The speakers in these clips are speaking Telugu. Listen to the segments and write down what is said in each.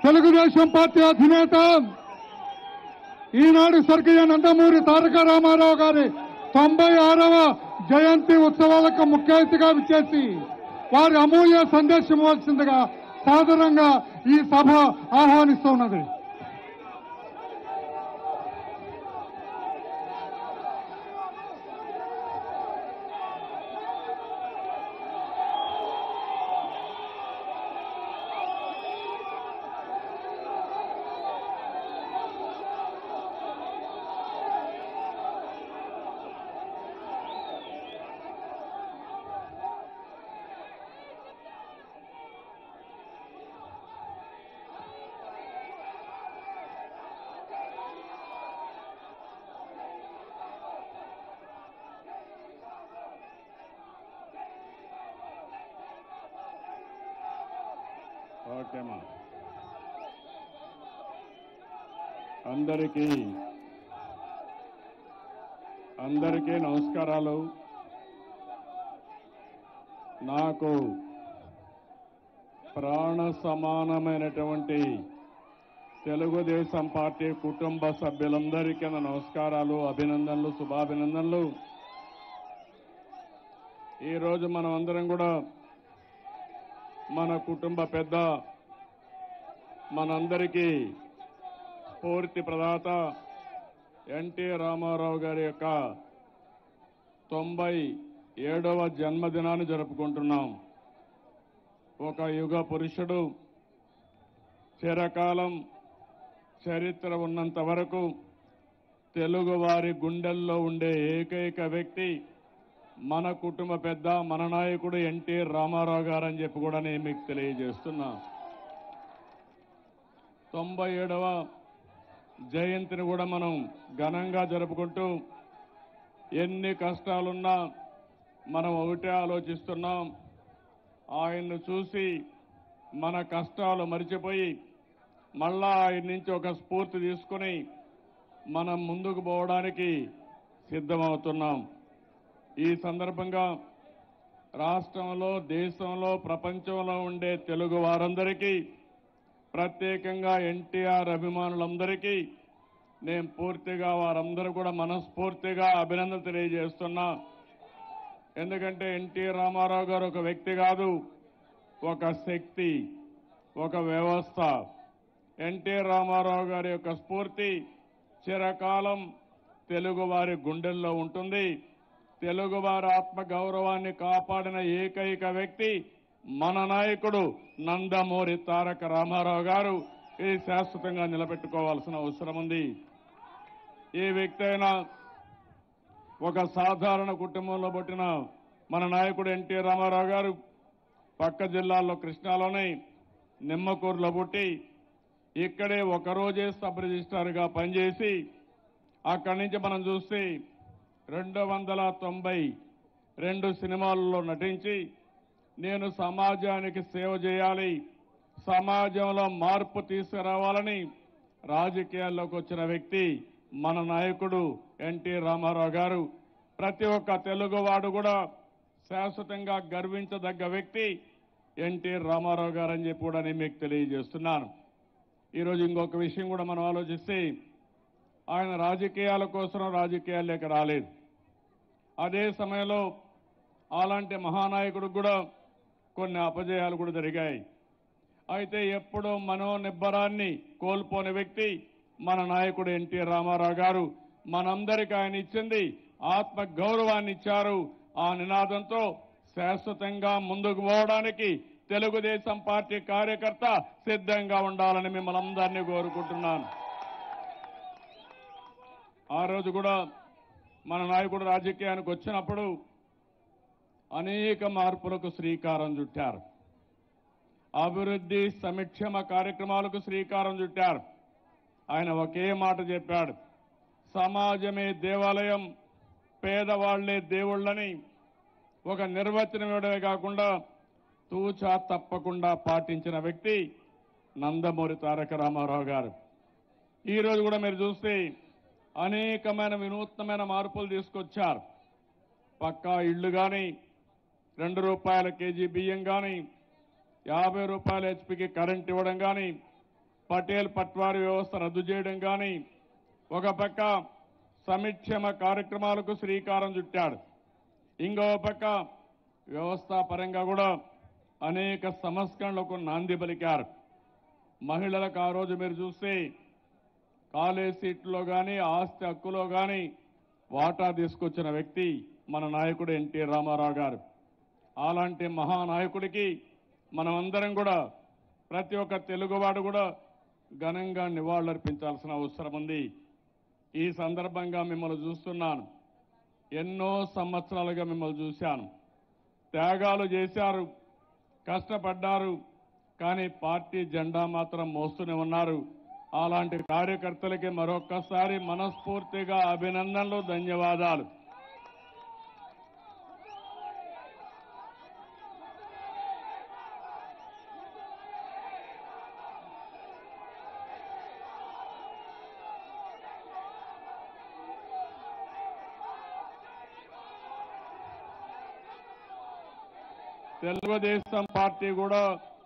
తెలుగుదేశం పార్టీ అధినేత ఈనాడు స్వర్గీయ నందమూరి తారక రామారావు గారి తొంభై ఆరవ జయంతి ఉత్సవాలకు ముఖ్య అతిథిగా విచ్చేసి వారి అమూల్య సందేశం ఇవ్వాల్సిందిగా సాదరంగా ఈ సభ ఆహ్వానిస్తున్నది ఓకేమా అందరికీ అందరికీ నమస్కారాలు నాకు ప్రాణ సమానమైనటువంటి తెలుగుదేశం పార్టీ కుటుంబ సభ్యులందరికీ నా నమస్కారాలు అభినందనలు శుభాభినందనలు ఈరోజు మనం అందరం కూడా మన కుటుంబ పెద్ద మనందరికీ స్ఫూర్తి ప్రదాత ఎన్టీ రామారావు గారి యొక్క తొంభై ఏడవ జన్మదినాన్ని జరుపుకుంటున్నాం ఒక యుగ పురుషుడు చిరకాలం చరిత్ర ఉన్నంత వరకు తెలుగువారి గుండెల్లో ఉండే ఏకైక వ్యక్తి మన కుటుంబ పెద్ద మన నాయకుడు ఎన్టీ రామారావు గారు అని చెప్పి కూడా నేను మీకు తెలియజేస్తున్నా తొంభై ఏడవ జయంతిని కూడా మనం ఘనంగా జరుపుకుంటూ ఎన్ని కష్టాలున్నా మనం ఒకటే ఆలోచిస్తున్నాం ఆయన్ను చూసి మన కష్టాలు మరిచిపోయి మళ్ళా ఆయన నుంచి ఒక స్ఫూర్తి తీసుకుని మనం ముందుకు పోవడానికి సిద్ధమవుతున్నాం ఈ సందర్భంగా రాష్ట్రంలో దేశంలో ప్రపంచంలో ఉండే తెలుగు వారందరికీ ప్రత్యేకంగా ఎన్టీఆర్ అభిమానులందరికీ నేను పూర్తిగా వారందరూ కూడా మనస్ఫూర్తిగా అభినందన తెలియజేస్తున్నా ఎందుకంటే ఎన్టీ రామారావు గారు ఒక వ్యక్తి కాదు ఒక శక్తి ఒక వ్యవస్థ ఎన్టీ రామారావు గారి యొక్క స్ఫూర్తి చిరకాలం తెలుగు వారి గుండెల్లో ఉంటుంది తెలుగు వారి ఆత్మ గౌరవాన్ని కాపాడిన ఏకైక వ్యక్తి మన నాయకుడు నందమూరి తారక రామారావు గారు ఇది శాశ్వతంగా నిలబెట్టుకోవాల్సిన అవసరం ఉంది ఈ వ్యక్తి అయినా ఒక సాధారణ కుటుంబంలో పుట్టిన మన నాయకుడు ఎన్టీ రామారావు గారు పక్క జిల్లాల్లో కృష్ణాలోని నిమ్మకూరులో పుట్టి ఇక్కడే ఒకరోజే సబ్ రిజిస్ట్రార్గా పనిచేసి అక్కడి నుంచి మనం చూస్తే రెండు వందల తొంభై రెండు సినిమాలలో నటించి నేను సమాజానికి సేవ చేయాలి సమాజంలో మార్పు తీసుకురావాలని రాజకీయాల్లోకి వచ్చిన వ్యక్తి మన నాయకుడు ఎన్టీ రామారావు గారు ప్రతి ఒక్క తెలుగువాడు కూడా శాశ్వతంగా గర్వించదగ్గ వ్యక్తి ఎన్టీ రామారావు గారు అని చెప్పి కూడా నేను మీకు తెలియజేస్తున్నాను ఈరోజు ఇంకొక విషయం కూడా మనం ఆలోచిస్తే ఆయన రాజకీయాల కోసం రాజకీయాల్లోకి రాలేదు అదే సమయంలో అలాంటి మహానాయకుడికి కూడా కొన్ని అపజయాలు కూడా జరిగాయి అయితే ఎప్పుడూ మనోనిబ్బరాన్ని కోల్పోని వ్యక్తి మన నాయకుడు ఎన్టీ రామారావు గారు మనందరికీ ఆయన ఇచ్చింది ఆత్మ గౌరవాన్ని ఇచ్చారు ఆ నినాదంతో శాశ్వతంగా ముందుకు పోవడానికి తెలుగుదేశం పార్టీ కార్యకర్త సిద్ధంగా ఉండాలని మిమ్మల్ని అందరినీ కోరుకుంటున్నాను ఆ రోజు కూడా మన నాయకుడు రాజకీయానికి వచ్చినప్పుడు అనేక మార్పులకు శ్రీకారం చుట్టారు అభివృద్ధి సంక్షేమ కార్యక్రమాలకు శ్రీకారం చుట్టారు ఆయన ఒకే మాట చెప్పాడు సమాజమే దేవాలయం పేదవాళ్లే దేవుళ్ళని ఒక నిర్వచనం ఇవ్వడమే కాకుండా తూచా తప్పకుండా పాటించిన వ్యక్తి నందమూరి తారక రామారావు గారు ఈ రోజు కూడా మీరు చూస్తే అనేకమైన వినూత్నమైన మార్పులు తీసుకొచ్చారు పక్కా ఇళ్లు కానీ రెండు రూపాయల కేజీ బియ్యం కానీ యాభై రూపాయల హెచ్పికి కరెంట్ ఇవ్వడం కానీ పటేల్ పట్వారీ వ్యవస్థ రద్దు చేయడం కానీ ఒక పక్క సంక్షేమ కార్యక్రమాలకు శ్రీకారం చుట్టాడు ఇంకో పక్క వ్యవస్థాపరంగా కూడా అనేక సంస్కరణలకు నాంది పలికారు మహిళలకు ఆ రోజు మీరు చూస్తే కాలేజ్ సీట్లో కానీ ఆస్తి హక్కులో కానీ వాటా తీసుకొచ్చిన వ్యక్తి మన నాయకుడు ఎన్టీ రామారావు గారు అలాంటి మహానాయకుడికి మనమందరం కూడా ప్రతి ఒక్క తెలుగువాడు కూడా ఘనంగా నివాళులర్పించాల్సిన అవసరం ఉంది ఈ సందర్భంగా మిమ్మల్ని చూస్తున్నాను ఎన్నో సంవత్సరాలుగా మిమ్మల్ని చూశాను త్యాగాలు చేశారు కష్టపడ్డారు కానీ పార్టీ జెండా మాత్రం మోస్తూనే ఉన్నారు అలాంటి కార్యకర్తలకి మరొక్కసారి మనస్ఫూర్తిగా అభినందనలు ధన్యవాదాలు తెలుగుదేశం పార్టీ కూడా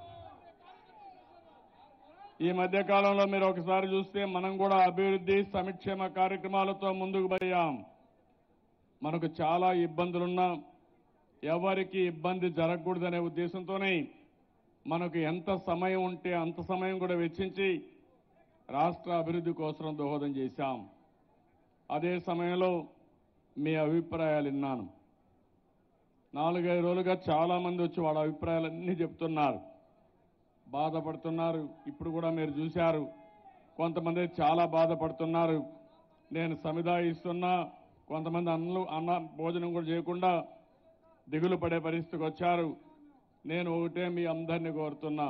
ఈ మధ్య కాలంలో మీరు ఒకసారి చూస్తే మనం కూడా అభివృద్ధి సంక్షేమ కార్యక్రమాలతో ముందుకు పోయాం మనకు చాలా ఇబ్బందులున్నా ఎవరికి ఇబ్బంది జరగకూడదనే ఉద్దేశంతోనే మనకు ఎంత సమయం ఉంటే అంత సమయం కూడా వెచ్చించి రాష్ట్ర అభివృద్ధి కోసం దోహదం చేశాం అదే సమయంలో మీ అభిప్రాయాలు విన్నాను నాలుగైదు రోజులుగా చాలా మంది వచ్చి వాళ్ళ అభిప్రాయాలన్నీ చెప్తున్నారు బాధపడుతున్నారు ఇప్పుడు కూడా మీరు చూశారు కొంతమంది చాలా బాధపడుతున్నారు నేను సముదాయిస్తున్నా కొంతమంది అన్నలు అన్న భోజనం కూడా చేయకుండా దిగులు పడే పరిస్థితికి వచ్చారు నేను ఒకటే మీ అందరినీ కోరుతున్నా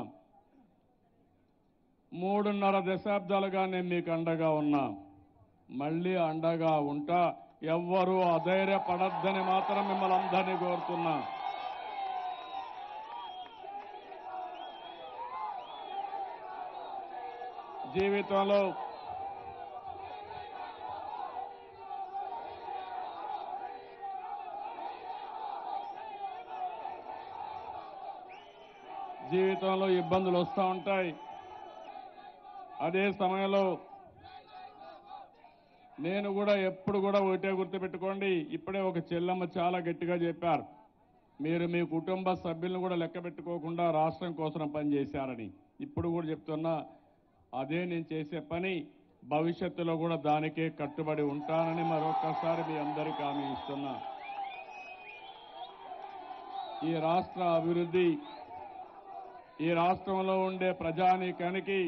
మూడున్నర దశాబ్దాలుగా నేను మీకు అండగా ఉన్నా మళ్ళీ అండగా ఉంటా ఎవ్వరూ అధైర్యపడద్దని మాత్రం మిమ్మల్ని అందరినీ కోరుతున్నా జీవితంలో జీవితంలో ఇబ్బందులు వస్తూ ఉంటాయి అదే సమయంలో నేను కూడా ఎప్పుడు కూడా ఒకటే గుర్తుపెట్టుకోండి ఇప్పుడే ఒక చెల్లమ్మ చాలా గట్టిగా చెప్పారు మీరు మీ కుటుంబ సభ్యులను కూడా లెక్క పెట్టుకోకుండా రాష్ట్రం కోసం పనిచేశారని ఇప్పుడు కూడా చెప్తున్నా అదే నేను చేసే పని భవిష్యత్తులో కూడా దానికే కట్టుబడి ఉంటానని మరొక్కసారి మీ అందరికీ హామీ ఇస్తున్నా ఈ రాష్ట్ర అభివృద్ధి ఈ రాష్ట్రంలో ఉండే ప్రజానీకానికి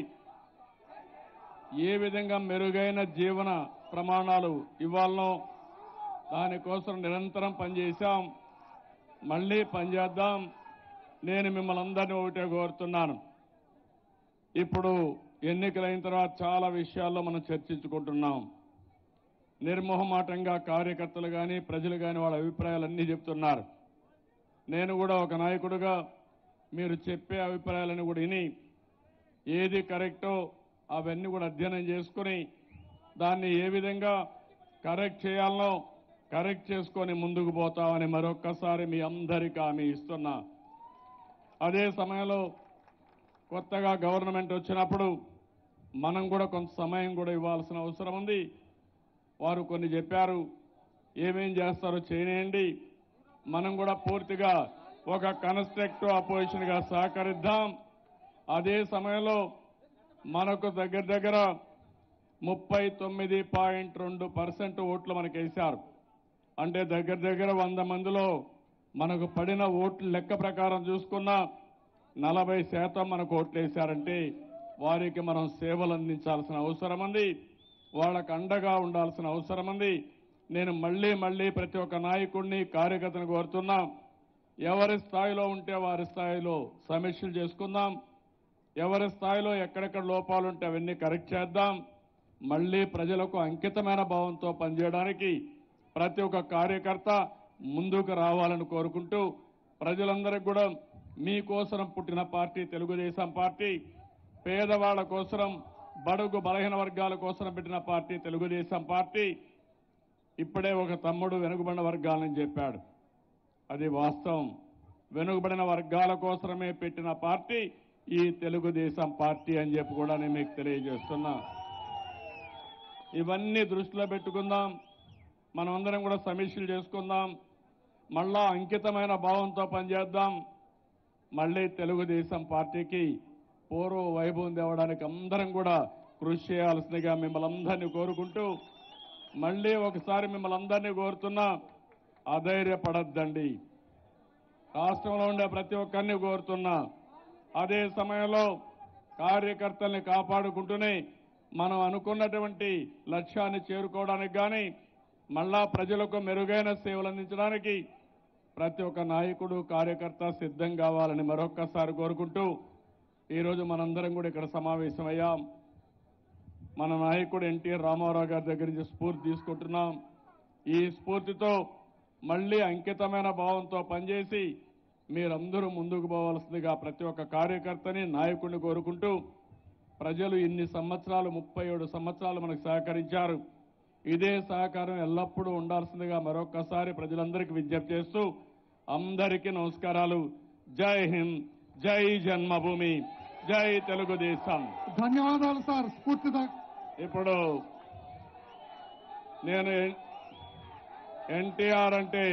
ఏ విధంగా మెరుగైన జీవన ప్రమాణాలు ఇవ్వాలనో దానికోసం నిరంతరం పనిచేశాం మళ్ళీ పనిచేద్దాం నేను మిమ్మల్ని అందరినీ ఒకటే కోరుతున్నాను ఇప్పుడు ఎన్నికలైన తర్వాత చాలా విషయాల్లో మనం చర్చించుకుంటున్నాం నిర్మోహమాటంగా కార్యకర్తలు కానీ ప్రజలు కానీ వాళ్ళ అభిప్రాయాలన్నీ చెప్తున్నారు నేను కూడా ఒక నాయకుడిగా మీరు చెప్పే అభిప్రాయాలను కూడా విని ఏది కరెక్టో అవన్నీ కూడా అధ్యయనం చేసుకుని దాన్ని ఏ విధంగా కరెక్ట్ చేయాలనో కరెక్ట్ చేసుకొని ముందుకు పోతామని మరొక్కసారి మీ అందరికీ హామీ ఇస్తున్నా అదే సమయంలో కొత్తగా గవర్నమెంట్ వచ్చినప్పుడు మనం కూడా కొంత సమయం కూడా ఇవ్వాల్సిన అవసరం ఉంది వారు కొన్ని చెప్పారు ఏమేం చేస్తారో చేయనేయండి మనం కూడా పూర్తిగా ఒక కన్స్ట్రక్టివ్ అపోజిషన్గా సహకరిద్దాం అదే సమయంలో మనకు దగ్గర దగ్గర ముప్పై తొమ్మిది పాయింట్ రెండు పర్సెంట్ ఓట్లు మనకు వేశారు అంటే దగ్గర దగ్గర వంద మందిలో మనకు పడిన ఓట్ల లెక్క ప్రకారం చూసుకున్నా నలభై శాతం మనకు ఓట్లు వేశారంటే వారికి మనం సేవలు అందించాల్సిన అవసరం ఉంది వాళ్ళకు అండగా ఉండాల్సిన అవసరం ఉంది నేను మళ్ళీ మళ్ళీ ప్రతి ఒక్క నాయకుడిని కార్యకర్తను కోరుతున్నా ఎవరి స్థాయిలో ఉంటే వారి స్థాయిలో సమీక్షలు చేసుకుందాం ఎవరి స్థాయిలో ఎక్కడెక్కడ లోపాలు ఉంటే అవన్నీ కరెక్ట్ చేద్దాం మళ్ళీ ప్రజలకు అంకితమైన భావంతో పనిచేయడానికి ప్రతి ఒక్క కార్యకర్త ముందుకు రావాలని కోరుకుంటూ ప్రజలందరికీ కూడా మీకోసం పుట్టిన పార్టీ తెలుగుదేశం పార్టీ పేదవాళ్ల కోసం బడుగు బలహీన వర్గాల కోసం పెట్టిన పార్టీ తెలుగుదేశం పార్టీ ఇప్పుడే ఒక తమ్ముడు వెనుకబడిన వర్గాలని చెప్పాడు అది వాస్తవం వెనుకబడిన వర్గాల కోసమే పెట్టిన పార్టీ ఈ తెలుగుదేశం పార్టీ అని చెప్పి కూడా నేను మీకు తెలియజేస్తున్నా ఇవన్నీ దృష్టిలో పెట్టుకుందాం మనమందరం కూడా సమీక్షలు చేసుకుందాం మళ్ళా అంకితమైన భావంతో పనిచేద్దాం మళ్ళీ తెలుగుదేశం పార్టీకి పూర్వ వైభవం తేవడానికి అందరం కూడా కృషి చేయాల్సిందిగా మిమ్మల్ని అందరినీ కోరుకుంటూ మళ్ళీ ఒకసారి మిమ్మల్ని అందరినీ కోరుతున్నా అధైర్యపడద్దండి రాష్ట్రంలో ఉండే ప్రతి ఒక్కరిని కోరుతున్నా అదే సమయంలో కార్యకర్తల్ని కాపాడుకుంటూనే మనం అనుకున్నటువంటి లక్ష్యాన్ని చేరుకోవడానికి కానీ మళ్ళా ప్రజలకు మెరుగైన సేవలు అందించడానికి ప్రతి ఒక్క నాయకుడు కార్యకర్త సిద్ధం కావాలని మరొక్కసారి కోరుకుంటూ ఈరోజు మనందరం కూడా ఇక్కడ సమావేశమయ్యాం మన నాయకుడు ఎన్టీఆర్ రామారావు గారి దగ్గర నుంచి స్ఫూర్తి తీసుకుంటున్నాం ఈ స్ఫూర్తితో మళ్ళీ అంకితమైన భావంతో పనిచేసి మీరందరూ ముందుకు పోవాల్సిందిగా ప్రతి ఒక్క కార్యకర్తని నాయకుడిని కోరుకుంటూ ప్రజలు ఇన్ని సంవత్సరాలు ముప్పై ఏడు సంవత్సరాలు మనకు సహకరించారు ఇదే సహకారం ఎల్లప్పుడూ ఉండాల్సిందిగా మరొక్కసారి ప్రజలందరికీ విజ్ఞప్తి చేస్తూ అందరికీ నమస్కారాలు జై హింద్ జై జన్మభూమి జై తెలుగుదేశం ధన్యవాదాలు సార్ స్ఫూర్తిదా ఇప్పుడు నేను ఎన్టీఆర్ అంటే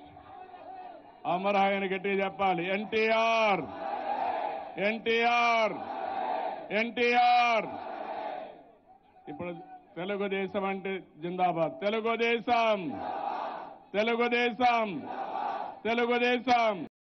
అమరాయన గట్టి చెప్పాలి ఎన్టీఆర్ ఎన్టీఆర్ ఎన్టీఆర్ ఇప్పుడు తెలుగుదేశం అంటే జిందాబాద్ తెలుగుదేశం తెలుగుదేశం తెలుగుదేశం